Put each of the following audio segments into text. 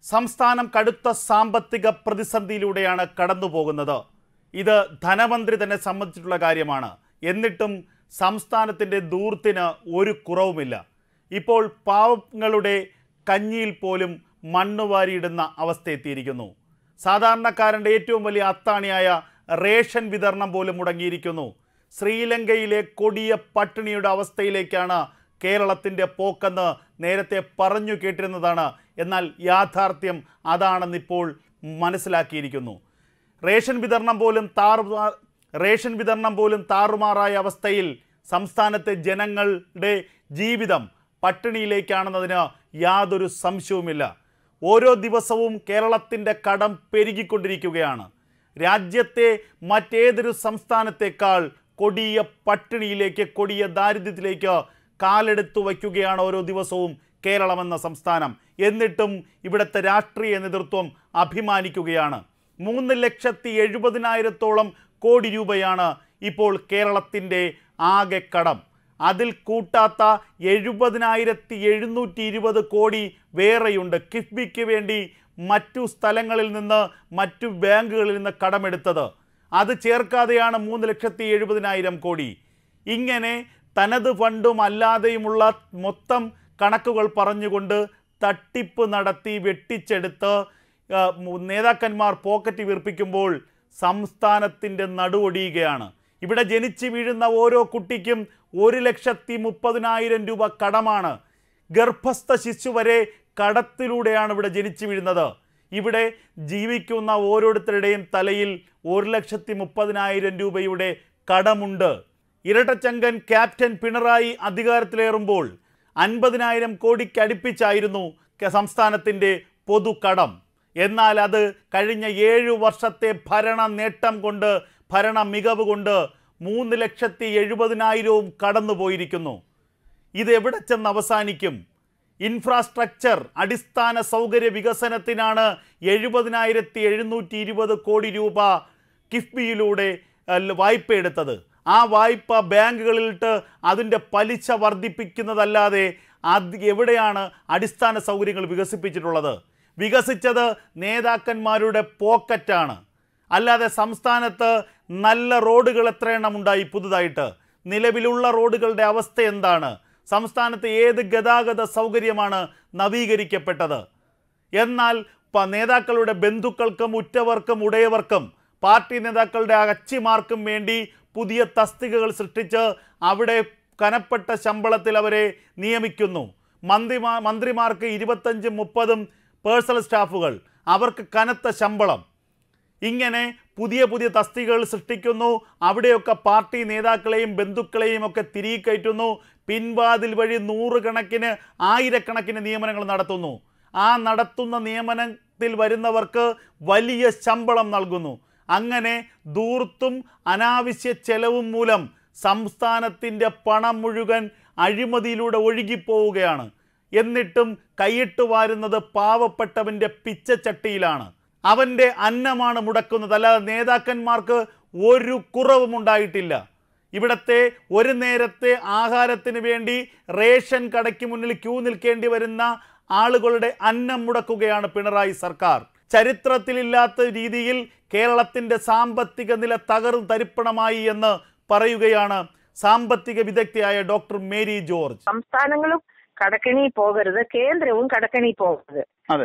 സംസ്ഥാനം കടുത്ത സാമ്പത്തിക പ്രതിസന്ധിയിലൂടെയാണ് കടന്നുപോകുന്നത് ഇത് ധനമന്ത്രി തന്നെ സമ്മതിച്ചിട്ടുള്ള കാര്യമാണ് എന്നിട്ടും സംസ്ഥാനത്തിൻ്റെ ദൂർത്തിന് ഒരു കുറവുമില്ല ഇപ്പോൾ പാവങ്ങളുടെ കഞ്ഞിയിൽ പോലും മണ്ണ് വാരിയിടുന്ന അവസ്ഥ എത്തിയിരിക്കുന്നു സാധാരണക്കാരൻ്റെ ഏറ്റവും വലിയ അത്താണിയായ റേഷൻ വിതരണം പോലും മുടങ്ങിയിരിക്കുന്നു ശ്രീലങ്കയിലെ കൊടിയ പട്ടിണിയുടെ അവസ്ഥയിലേക്കാണ് കേരളത്തിൻ്റെ പോക്കെന്ന് നേരത്തെ പറഞ്ഞു കേട്ടിരുന്നതാണ് എന്നാൽ യാഥാർത്ഥ്യം അതാണെന്നിപ്പോൾ മനസ്സിലാക്കിയിരിക്കുന്നു റേഷൻ വിതരണം പോലും താറുമാ റേഷൻ വിതരണം പോലും താറുമാറായ അവസ്ഥയിൽ സംസ്ഥാനത്തെ ജനങ്ങളുടെ ജീവിതം പട്ടിണിയിലേക്കാണെന്നതിന് യാതൊരു സംശയവുമില്ല ഓരോ ദിവസവും കേരളത്തിൻ്റെ കടം പെരുകിക്കൊണ്ടിരിക്കുകയാണ് രാജ്യത്തെ മറ്റേതൊരു സംസ്ഥാനത്തേക്കാൾ കൊടിയ പട്ടിണിയിലേക്ക് കൊടിയ ദാരിദ്ര്യത്തിലേക്ക് കാലെടുത്തു വയ്ക്കുകയാണ് ഓരോ ദിവസവും കേരളമെന്ന സംസ്ഥാനം എന്നിട്ടും ഇവിടുത്തെ രാഷ്ട്രീയ നേതൃത്വം അഭിമാനിക്കുകയാണ് മൂന്ന് ലക്ഷത്തി എഴുപതിനായിരത്തോളം കോടി രൂപയാണ് ഇപ്പോൾ കേരളത്തിൻ്റെ ആകെ കടം അതിൽ കൂട്ടാത്ത എഴുപതിനായിരത്തി എഴുന്നൂറ്റി ഇരുപത് കോടി വേറെയുണ്ട് കിഫ്ബിക്ക് വേണ്ടി മറ്റു സ്ഥലങ്ങളിൽ നിന്ന് മറ്റു ബാങ്കുകളിൽ നിന്ന് കടമെടുത്തത് അത് ചേർക്കാതെയാണ് മൂന്ന് ലക്ഷത്തി എഴുപതിനായിരം കോടി ഇങ്ങനെ തനത് ഫണ്ടും അല്ലാതെയുമുള്ള മൊത്തം കണക്കുകൾ പറഞ്ഞുകൊണ്ട് തട്ടിപ്പ് നടത്തി വെട്ടിച്ചെടുത്ത് ആ, മു- നേതാക്കന്മാർ പോക്കറ്റ് വീർപ്പിക്കുമ്പോൾ സംസ്ഥാനത്തിൻ്റെ നടുവൊടിയുകയാണ് ഇവിടെ ജനിച്ചു വീഴുന്ന ഓരോ കുട്ടിക്കും ഒരു ലക്ഷത്തി മുപ്പതിനായിരം രൂപ കടമാണ് ഗർഭസ്ഥ ശിശു വരെ കടത്തിലൂടെയാണ് ഇവിടെ ജനിച്ചു വീഴുന്നത് ഇവിടെ ജീവിക്കുന്ന ഓരോരുത്തരുടെയും തലയിൽ ഒരു ലക്ഷത്തി മുപ്പതിനായിരം രൂപയുടെ കടമുണ്ട് ഇരട്ടച്ചങ്കൻ ക്യാപ്റ്റൻ പിണറായി അധികാരത്തിലേറുമ്പോൾ അൻപതിനായിരം കോടിക്ക് അടുപ്പിച്ചായിരുന്നു കെ- സംസ്ഥാനത്തിൻ്റെ പൊതുകടം എന്നാൽ അത് കഴിഞ്ഞ ഏഴു വർഷത്തെ ഭരണ നേട്ടം കൊണ്ട് ഭരണ മികവ് കൊണ്ട് മൂന്ന് ലക്ഷത്തി എഴുപതിനായിരവും കടന്നുപോയിരിക്കുന്നു ഇത് എവിടെ ചെന്ന് അവസാനിക്കും ഇൻഫ്രാസ്ട്രക്ചർ അടിസ്ഥാന സൗകര്യ വികസനത്തിനാണ് എഴുപതിനായിരത്തി എഴുന്നൂറ്റി ഇരുപത് കോടി രൂപ കിഫ്ബിയിലൂടെ അഹ്, വായ്പ എടുത്തത് ആ വായ്പ ബാങ്കുകളിലിട്ട് അതിൻ്റെ പലിശ വർദ്ധിപ്പിക്കുന്നതല്ലാതെ അത് എവിടെയാണ് അടിസ്ഥാന സൗകര്യങ്ങൾ വികസിപ്പിച്ചിട്ടുള്ളത് വികസിച്ചത് നേതാക്കന്മാരുടെ പോക്കറ്റാണ് അല്ലാതെ സംസ്ഥാനത്ത് നല്ല റോഡുകൾ എത്ര എണ്ണം ഉണ്ടായി പുതുതായിട്ട് നിലവിലുള്ള റോഡുകളുടെ അവസ്ഥ എന്താണ് സംസ്ഥാനത്ത് ഏത് ഗതാഗത സൗകര്യമാണ് നവീകരിക്കപ്പെട്ടത് എന്നാൽ പ- നേതാക്കളുടെ ബന്ധുക്കൾക്കും ഉറ്റവർക്കും ഉടയവർക്കും പാർട്ടി നേതാക്കളുടെ അച്ചിമാർക്കും വേണ്ടി പുതിയ തസ്തികകൾ സൃഷ്ടിച്ച് അവിടെ കനപ്പെട്ട ശമ്പളത്തിൽ അവരെ നിയമിക്കുന്നു മന്ത്രിമാ മന്ത്രിമാർക്ക് ഇരുപത്തഞ്ചും മുപ്പതും പേഴ്സണൽ സ്റ്റാഫുകൾ അവർക്ക് കനത്ത ശമ്പളം ഇങ്ങനെ പുതിയ പുതിയ തസ്തികകൾ സൃഷ്ടിക്കുന്നു അവിടെയൊക്കെ പാർട്ടി നേതാക്കളെയും ബന്ധുക്കളെയും ഒക്കെ തിരികെ കയറ്റുന്നു പിൻവാതിൽ വഴി നൂറുകണക്കിന് ആയിരക്കണക്കിന് നിയമനങ്ങൾ നടത്തുന്നു ആ നടത്തുന്ന നിയമനത്തിൽ വരുന്നവർക്ക് വലിയ ശമ്പളം നൽകുന്നു അങ്ങനെ ദൂർത്തും അനാവശ്യ ചെലവും മൂലം സംസ്ഥാനത്തിൻ്റെ പണം മുഴുവൻ അഴിമതിയിലൂടെ ഒഴുകിപ്പോവുകയാണ് എന്നിട്ടും കൈയിട്ട് വാരുന്നത് പാവപ്പെട്ടവൻ്റെ പിച്ചച്ചട്ടിയിലാണ് അവൻ്റെ അന്നമാണ് മുടക്കുന്നത് അല്ലാതെ നേതാക്കന്മാർക്ക് ഒരു കുറവും ഉണ്ടായിട്ടില്ല ഇവിടത്തെ ഒരു നേരത്തെ ആഹാരത്തിന് വേണ്ടി റേഷൻ കടയ്ക്ക് മുന്നിൽ ക്യൂ നിൽക്കേണ്ടി വരുന്ന ആളുകളുടെ അന്നം മുടക്കുകയാണ് പിണറായി സർക്കാർ ചരിത്രത്തിലില്ലാത്ത രീതിയിൽ കേരളത്തിൻ്റെ സാമ്പത്തിക നില തകർന്നു തരിപ്പണമായി എന്ന് പറയുകയാണ് സാമ്പത്തിക വിദഗ്ധയായ ഡോക്ടർ മേരി ജോർജ് സംസ്ഥാനങ്ങളും കടക്കണി പോകരുത് കേന്ദ്രവും കടക്കണി പോകരുത് അതെ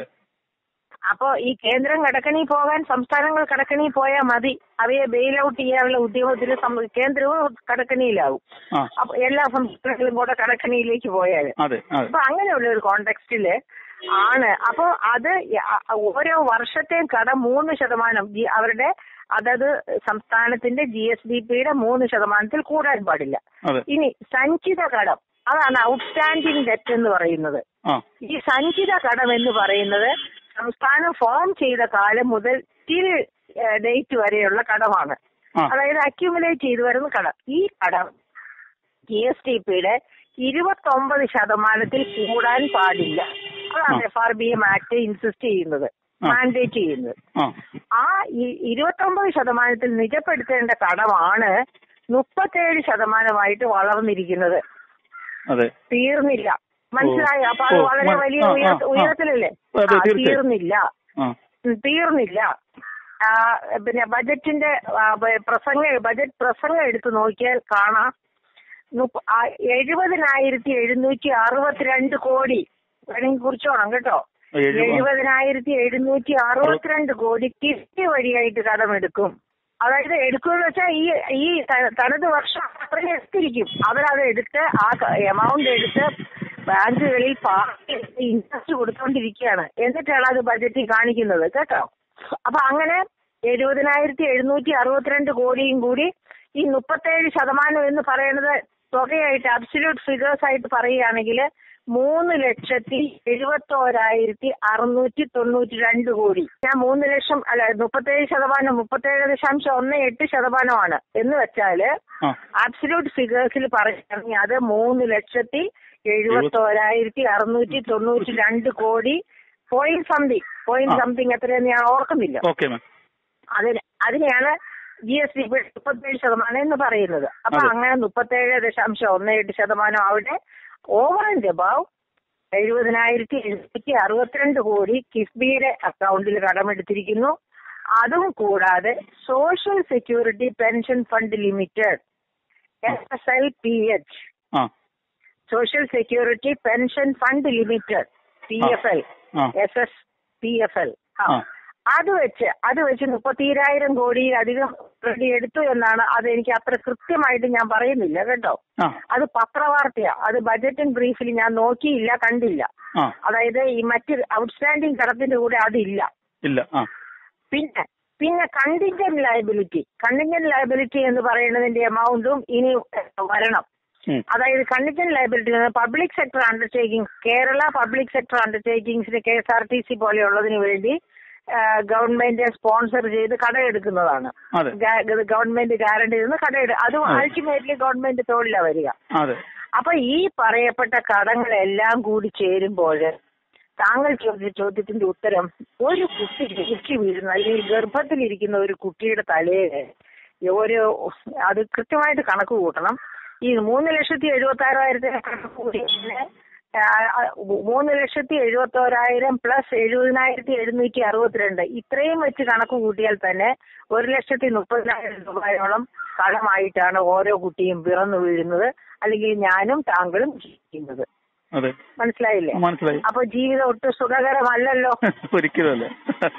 അപ്പോ ഈ കേന്ദ്രം കടക്കണി പോകാൻ സംസ്ഥാനങ്ങൾ കടക്കണി പോയാൽ മതി അവയെ ബെയിൽ ഔട്ട് ചെയ്യാനുള്ള ഉദ്യമത്തിൽ സം- കേന്ദ്രവും കടക്കണിയിലാവും ആ അപ്പൊ എല്ലാ സംസ്ഥാനങ്ങളും കൂടെ കടക്കണിയിലേക്ക് പോയാൽ അതെ അതെ അപ്പൊ അങ്ങനെയുള്ള ഒരു കോണ്ടെക്സ്റ്റില് ആണ് അപ്പൊ അത് യ- അ- ഓരോ വർഷത്തെയും കടം മൂന്ന് ശതമാനം ജി- അവരുടെ അതത് സംസ്ഥാനത്തിന്റെ ജി എസ് ഡി പിയുടെ മൂന്ന് ശതമാനത്തിൽ കൂടാൻ പാടില്ല അതെ ഇനി സഞ്ചിത കടം അതാണ് ഔട്ട്സ്റ്റാൻഡിംഗ് ഡെറ്റ് എന്ന് പറയുന്നത് ആ ഈ സഞ്ചിത കടം എന്ന് പറയുന്നത് സംസ്ഥാനം ഫോം ചെയ്ത കാലം മുതൽ ടിൽ ഡേറ്റ് വരെയുള്ള കടമാണ് ആ. അതായത് അക്യുമുലേറ്റ് ചെയ്തു വരുന്ന കടം ഈ കടം ജി എസ് ടി പിയുടെ ഇരുപത്തി ഒമ്പത് ശതമാനത്തിൽ കൂടാൻ പാടില്ല അതാണ് F R B M act insist ചെയ്യുന്നത് ആ. മാൻഡേറ്റ് ചെയ്യുന്നത് ആ ആ ഇരുപത്തി ഒമ്പത് ശതമാനത്തിൽ നിജപ്പെടുത്തേണ്ട കടമാണ് മുപ്പത്തേഴ് ശതമാനമായിട്ട് വളർന്നിരിക്കുന്നത് അതെ തീർന്നില്ല മനസ്സിലായോ അപ്പൊ അത് ഓ, വളരെ മ- വലിയ ആ, ആ, ഉയർത്ത- ആ. ഉയരത്തിലല്ലേ അതെ, ആ, തീർച്ചയായും. തീർന്നില്ല ആ ഉം, തീർന്നില്ല ആ, പിന്നെ ബജറ്റിന്റെ ആ, ബ- പ്രസംഗ ബജറ്റ് പ്രസംഗം എടുത്ത് നോക്കിയാൽ കാണാം മുപ്പ- ആ, എഴുപതിനായിരത്തി എഴുന്നൂറ്റി അറുപത്തിരണ്ട് കോടി വേണമെങ്കിൽ കുറിച്ചോണം കേട്ടോ എഴുപ- എഴുപതിനായിരത്തി എഴുന്നൂറ്റി അറുപത്തിരണ്ട് കോടി കിഫ്റ്റ് വഴിയായിട്ട് കടമെടുക്കും അതായത് എടുക്കുമെന്ന് വെച്ചാൽ ഈ ഈ ത- തനത് വർഷം അത്രയും എടുത്തിരിക്കും അവരത് എടുത്ത് ആ എമൗണ്ട് എടുത്ത് ബാങ്കുകളിൽ പാർട്ടി ഇൻട്രസ്റ്റ് കൊടുത്തോണ്ടിരിക്കുകയാണ് എന്നിട്ടാണ് അത് ബജറ്റിൽ കാണിക്കുന്നത് കേട്ടോ അപ്പൊ അങ്ങനെ എഴുപതിനായിരത്തി എഴുന്നൂറ്റി അറുപത്തിരണ്ട് കോടിയും കൂടി ഈ മുപ്പത്തേഴ് ശതമാനം എന്ന് പറയുന്നത് തുകയായിട്ട് അബ്സല്യൂട്ട് ഫിഗേഴ്സ് ആയിട്ട് പറയുകയാണെങ്കിൽ മൂന്ന് ലക്ഷത്തി എഴുപത്തോരായിരത്തി അറുന്നൂറ്റി തൊണ്ണൂറ്റി രണ്ട് കോടി ഞാൻ മൂന്ന് ലക്ഷം അല്ല മുപ്പത്തേഴ് ശതമാനം മുപ്പത്തേഴ് ദശാംശം ഒന്ന് എട്ട് ശതമാനമാണ് എന്ന് വെച്ചാല് ആ ആബ്സല്യൂട്ട് ഫിഗേഴ്സിൽ പറയുകയാണെങ്കിൽ അത് മൂന്ന് ലക്ഷത്തി എഴുപത്തോരായിരത്തി അറുന്നൂറ്റി തൊണ്ണൂറ്റി രണ്ട് കോടി point something point ah. Something എത്രയെന്ന് ഞാൻ ഓർക്കുന്നില്ല ഓക്കെ മാം അതിന് അതിനെയാണ് ജി എസ് ടി മുപ്പത്തേഴ് ശതമാനം എന്ന് പറയുന്നത് അപ്പൊ അതെ. അങ്ങനെ മുപ്പത്തേഴ് ദശാംശം ഒന്ന് എട്ട് ശതമാനം അവിടെ ഓവർ ആൻഡ് അബവ് എഴുപതിനായിരത്തി എഴുന്നൂറ്റി അറുപത്തിരണ്ട് കോടി കിഫ്ബിയുടെ അക്കൗണ്ടിൽ കടമെടുത്തിരിക്കുന്നു അതും കൂടാതെ social security pension fund limited S S L P H ah social security pension fund limited P F L ah S S P F L ah അത് വെച്ച് അത് വെച്ച് മുപ്പത്തിരായിരം കോടിയിലധികം ഓൾറെഡി എടുത്തു എന്നാണ് അത് എനിക്ക് അത്ര കൃത്യമായിട്ട് ഞാൻ പറയുന്നില്ല കേട്ടോ ആ അത് പത്രവാർത്തയാ അത് ബജറ്റിംഗ് ബ്രീഫിൽ ഞാൻ നോക്കിയില്ല കണ്ടില്ല ആ അതായത് ഈ മറ്റ് ഔട്ട്സ്റ്റാൻഡിംഗ് കടത്തിന്റെ കൂടെ അതില്ല ഇല്ല ആ പിന്നെ പിന്നെ കണ്ടിൻജന്റ് ലയബിലിറ്റി കണ്ടിൻജന്റ് ലയബിലിറ്റി എന്ന് പറയുന്നതിന്റെ എമൗണ്ടും ഇനി വരണം ഉം. അതായത് contingent liability public sector undertaking Kerala public sector അണ്ടർടേക്കിംഗ്സിന് K S R T C പോലെയുള്ളതിന് വേണ്ടി ഗവൺമെന്റ് സ്പോൺസർ ചെയ്ത് കടമെടുക്കുന്നതാണ് അതെ ഗ- ഗവൺമെന്റ് ഗ്യാരണ്ടി നിന്ന് കടയെടു അതും അതെ. അൾട്ടിമേറ്റ്ലി ഗവൺമെന്റ് തോളിലാ വരിക അതെ അപ്പൊ ഈ പറയപ്പെട്ട കടങ്ങളെല്ലാം കൂടി ചേരുമ്പോൾ താങ്കൾ ചോദിച്ച ചോദ്യത്തിന്റെ ഉത്തരം ഒരു കുട്ടി ജനിച്ചു വീഴുന്ന അല്ലെങ്കിൽ ഗർഭത്തിലിരിക്കുന്ന ഒരു കുട്ടിയുടെ തലയില് ഒരു അത് കൃത്യമായിട്ട് കണക്ക് കൂട്ടണം ഈ മൂന്ന് ലക്ഷത്തി എഴുപത്തി ആറായിരത്തിന് കണക്ക് കൂടി പിന്നെ, ആ, ആ, മൂന്ന് ലക്ഷത്തി എഴുപത്തി ഓരായിരം പ്ലസ് എഴുപതിനായിരത്തി എഴുന്നൂറ്റി അറുപത്തിരണ്ട് ഇത്രയും വെച്ച് കണക്ക് കൂട്ടിയാൽ തന്നെ ഒരു ലക്ഷത്തി മുപ്പതിനായിരം രൂപയോളം കടമായിട്ടാണ് ഓരോ കുട്ടിയും പിറന്നു വീഴുന്നത് അല്ലെങ്കിൽ ഞാനും താങ്കളും ജീവിക്കുന്നത് അതെ മനസ്സിലായില്ലേ മനസ്സിലായി അപ്പൊ ജീവിതം ഒട്ടും സുഖകരമല്ലല്ലോ ഒരിക്കലും അല്ല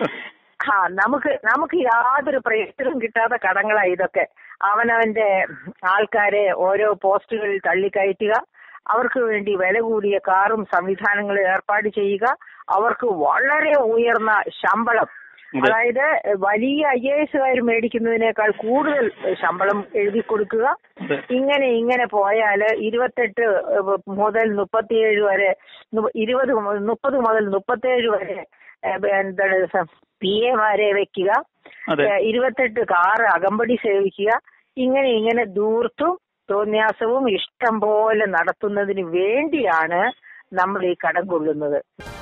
ആ നമുക്ക് നമുക്ക് യാതൊരു പ്രയോജനവും കിട്ടാത്ത കടങ്ങളാ ഇതൊക്കെ അവനവന്റെ ആൾക്കാരെ ഓരോ പോസ്റ്റുകളിൽ തള്ളിക്കയറ്റുക അവർക്ക് വേണ്ടി വില കൂടിയ കാറും സംവിധാനങ്ങളും ഏർപ്പാട് ചെയ്യുക അവർക്ക് വളരെ ഉയർന്ന ശമ്പളം അതെ. അതായത് വലിയ ഐ എ എസുകാർ മേടിക്കുന്നതിനേക്കാൾ കൂടുതൽ ശമ്പളം എഴുതി കൊടുക്കുക അതെ ഇങ്ങനെ ഇങ്ങനെ പോയാല് ഇരുപത്തെട്ട് മുതൽ മുപ്പത്തിയേഴ് വരെ നു- ഇരുപത് മു- മുപ്പത് മുതൽ മുപ്പത്തേഴ് വരെ ഏഹ്, എന്താണ് പി എമാരെ വെക്കുക അതെ ഏഹ്, ഇരുപത്തെട്ട് കാറ് അകമ്പടി സേവിക്കുക ഇങ്ങനെ ഇങ്ങനെ ദൂർത്തും തോന്യാസവും ഇഷ്ടം പോലെ നടത്തുന്നതിന് വേണ്ടിയാണ് നമ്മൾ ഈ കടം കൊള്ളുന്നത്